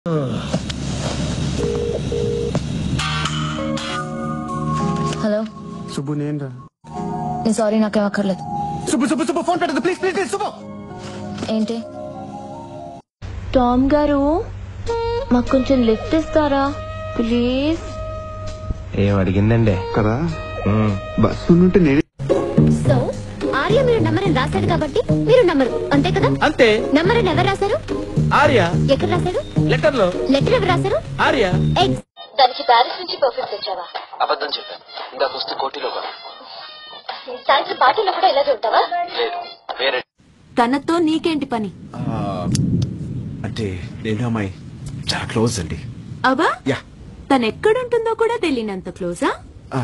Hello Subbu నేను నేను sorry నాకేం అక్కర్లేదు సుబ్బు సుబ్బు సుబ్బు ఫోన్ పెట్టదు ప్లీజ్ ప్లీజ్ ప్లీజ్ సుబ్బు ఏంటి టామ్ గారు మాకు కొంచెం లిఫ్ట్ ఇస్తారా ప్లీజ్ ఏం అడిగిందండి కదా బస్సు ఉంటే నేనే సో ఆర్య మీరు నంబర్ అని రాశాడు కాబట్టి మీరు నంబరు అంతే కదా అంతే నంబర్ అని ఎవరు రాశారు ఆర్య ఎక్కడ రాశారు లెటర్ లో లెటర్ ఎవరు రాశారు ఆర్య ఎగ్స్ దానికి ప్యారిస్ నుంచి పర్ఫెక్ట్ తెచ్చావా అబద్ధం చెప్పాను ఇందాక వస్తే కోటిలో కాదు సాయంత్రం పార్టీలో కూడా ఇలాగే ఉంటావా లేదు వేరే తనతో నీకేంటి పని అంటే నేను అమ్మాయి చాలా క్లోజ్ అండి అబ్బా యా తను ఎక్కడుంటుందో కూడా తెలియనంత క్లోజా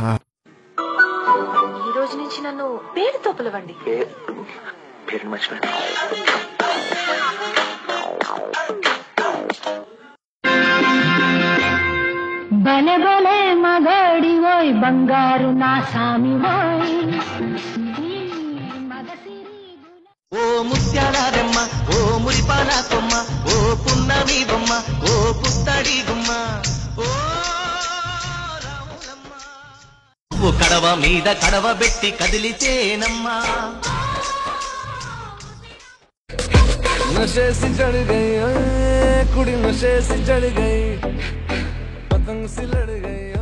ఈ రోజు నుంచి నన్ను పేరుతో పిలవండి పేరు మర్చిపోయాను బలే బలే మగాడి ఓయ్ బంగారు నా సామి ఓయ్ ఓ ముత్యాలారమ్మ ఓ మురిపాల కొమ్మ ఓ పున్నమి బొమ్మ ఓ పుత్తడి గుమ్మ ఓ రాములమ్మ. ఓ కడవ మీద కడవ పెట్టి కదిలితేనమ్మా नशे से चढ़ गई ओए, कुड़ी नशे से चढ़ गई पतंग सी लड़ गई